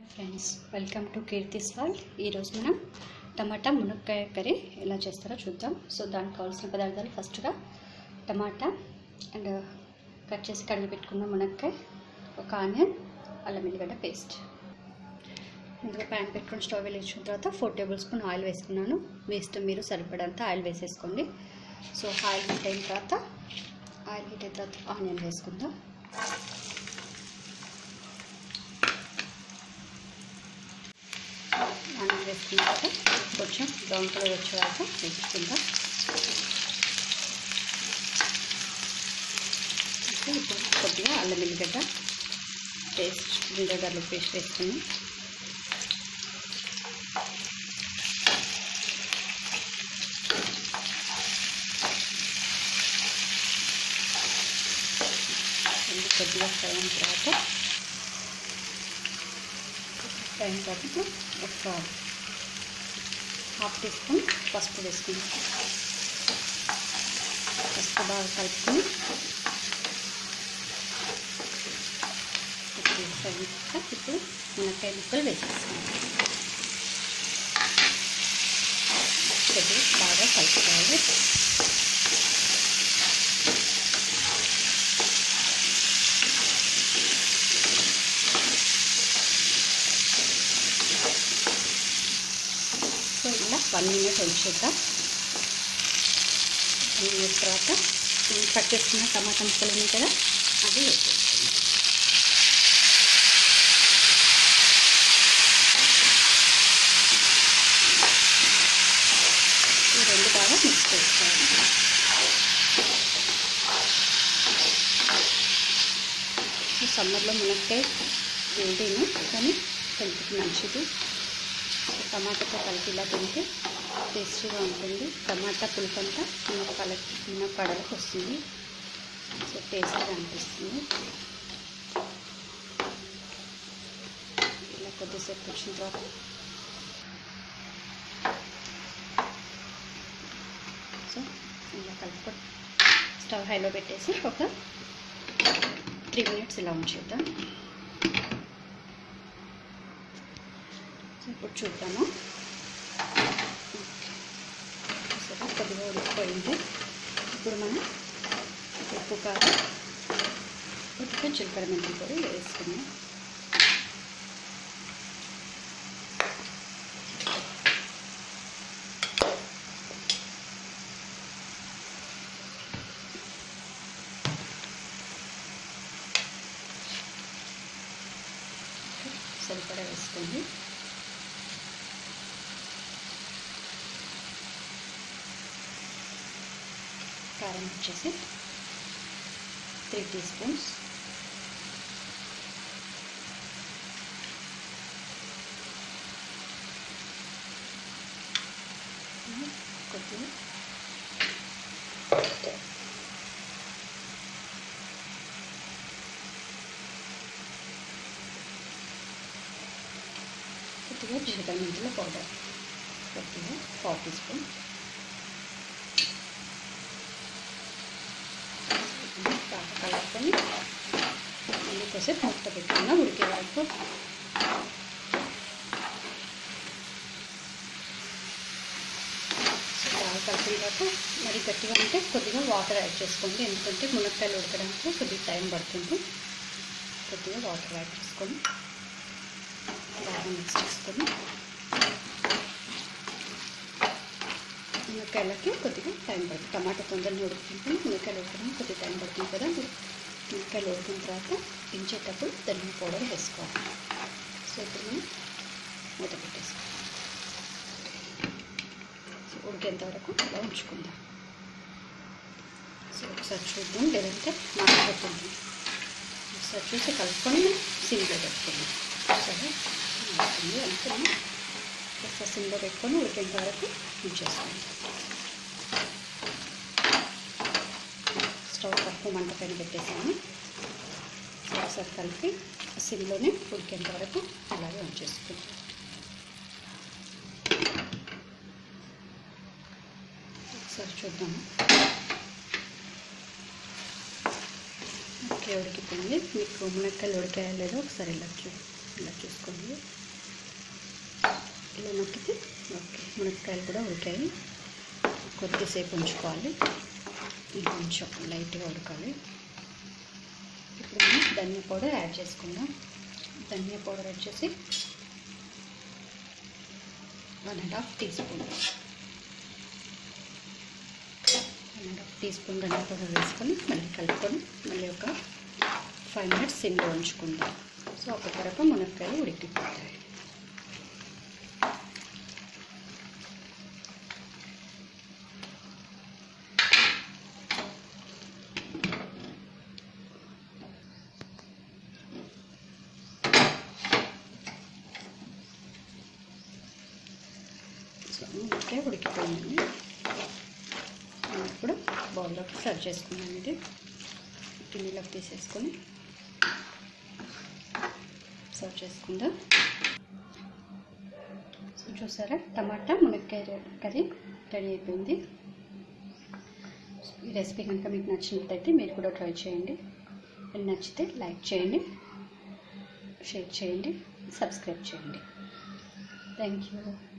friends welcome to Keerthi's world ఈరోజు మనం టమాటా మునక్కాయ కర్రీ ఎలా చేస్తారో చూద్దాం సో దానికి కావాల్సిన పదార్థాలు ఫస్ట్గా టమాటా అండ్ కట్ చేసి కడిగి పెట్టుకున్న మునక్కాయ ఒక ఆనియన్ అల్లం ఎల్లిగడ్డ పేస్ట్ ముందుగా ప్యాన్ పెట్టుకుని స్టవ్ వెలిగించిన తర్వాత ఫోర్ టేబుల్ స్పూన్ ఆయిల్ వేసుకున్నాను మీ ఇష్టం మీరు సరిపడంత ఆయిల్ వేసేసుకోండి సో ఆయిల్ హీట్ అయిన తర్వాత ఆయిల్ హీట్ అయిన తర్వాత ఆనియన్ వేసుకుందాం ఆనియన్ వేసుకున్నాక కొంచెం బ్రౌన్ కలర్ వచ్చేదాకా వేసుకుందాం ఇప్పుడు కొద్దిగా అల్లం ఎల్లిగడ్డ పేస్ట్ జింజర్ గార్లిక్ పేస్ట్ వేసుకుని కొద్దిగా ఫ్రై అయిన తర్వాత ఫ్రై అయిన తర్వాత ఒక హాఫ్ టీ స్పూన్ పసుపు వేసుకుందాం పసుపు బాగా కలుపుకొని ఇప్పుడు ఫ్రై అయ్యాక ఇప్పుడు మునక్కాయ ముక్కలు వేసేసుకుందాం కొద్దిగా బాగా కలుపుకోవాలి సో ఇలా వన్ మినిట్ ఉంచేద్దాం వన్ మినిట్ తర్వాత కట్ చేసుకున్న టమాటా ముక్కలు ఉన్నాయి కదా అది వేసేసుకుందాం ఈ రెండు బాగా మిక్స్ చేసుకోవాలి ఈ సమ్మర్లో మునక్కాయ వేడిను కానీ హెల్త్కి మంచిది టమాటాతో కలిపి ఇలా తింటే టేస్టీగా ఉంటుంది టమాటా పులుపంతా మునక్కాల మునక్కాడలకు వస్తుంది సో టేస్టీగా అనిపిస్తుంది ఇలా కొద్దిసేపు వచ్చిన తర్వాత సో ఇలా కలుపుకో స్టవ్ హైలో పెట్టేసి ఒక త్రీ మినిట్స్ ఇలా ఉంచేద్దాం ఇప్పుడు చూద్దాము సరే కొద్దిగా ఉడికిపోయింది ఇప్పుడు మనం ఉప్పు కారం ఉప్పు చిలకడ మెంతి పొడి వేసుకున్నాం సరిపడా వేసుకోండి కారం వచ్చేసి త్రీ టీ స్పూన్స్ కొద్దిగా కొద్దిగా జీలకర్ర మెంతుల పౌడర్ కొద్దిగా పావు టీ స్పూన్ బాగా కలుపుకొని మళ్ళీ కొద్దిసేపు మూత పెట్టుకున్నా ఉడికే వరకు బాగా కలిపిన తర్వాత మరి గట్టిగా ఉంటే కొద్దిగా వాటర్ యాడ్ చేసుకోండి ఎందుకంటే మునక్కాయలు ఉడకడానికి కొద్దిగా టైం పడుతుంది కొద్దిగా వాటర్ యాడ్ చేసుకొని బాగా మిక్స్ చేసుకొని మునక్కాయలకి కొద్దిగా టైం పడుతుంది టమాటా తొందరగా ఉడుకుతుంటే మునక్కాయలు ఉడకడానికి కొద్దిగా టైం పడుతుంది కదా మునక్కాయలు ఉడికిన తర్వాత దించేటప్పుడు ధనియా పౌడర్ వేసుకోవాలి సో ఇప్పుడు మనం మూత పెట్టేసుకోవాలి సో ఉడికేంత వరకు అలా ఉంచుకుందాం సో ఒకసారి చూద్దాం లేదంటే మాడిపోతుంది ఒకసారి చూసి కలుపుకొని సిమ్లో పెట్టుకుందాం సరే అవుతుంది అనుకుని ఒకసారి సిమ్లో పెట్టుకొని ఉడికేంత వరకు ఉంచేసుకోండి స్టవ్ తక్కువ మంట పైన పెట్టేసాను ఒకసారి కలిపి సిమ్లోనే ఉడికేంత వరకు అలాగే ఉంచేసుకుంటాం ఒకసారి చూద్దాము ఓకే ఉడికిపోయింది మీకు మునక్కాయలు ఉడికాయో లేదో ఒకసారి ఇలా చూ ఇలా చూసుకోండి ఇలా నొక్కితే ఓకే మునక్కాయలు కూడా ఉడికాయి కొద్దిసేపు ఉంచుకోవాలి కొంచెం లైట్గా ఉడకాలి ఇప్పుడు మనం ధనియా పౌడర్ యాడ్ చేసుకుందాం ధనియా పౌడర్ వచ్చేసి one and half teaspoon one and half teaspoon ధనియా పౌడర్ వేసుకొని మళ్ళీ కలుపుకొని మళ్ళీ ఒక ఫైవ్ మినిట్స్ సిమ్లో ఉంచుకుందాం సో ఒక తరపు మునక్కాయలు ఉడికిపోతాయి సో మునక్కాయ ఉడికిపోయింది మనం ఇప్పుడు బౌల్లోకి సర్వ్ చేసుకున్నాం ఇది గిన్నెలోకి తీసేసుకొని సర్వ్ చేసుకుందాం సో చూసారా టమాటా మునక్కాయ కర్రీ రెడీ అయిపోయింది ఈ రెసిపీ కనుక మీకు నచ్చినట్లయితే మీరు కూడా ట్రై చేయండి మీకు నచ్చితే లైక్ చేయండి షేర్ చేయండి సబ్స్క్రైబ్ చేయండి థ్యాంక్ యూ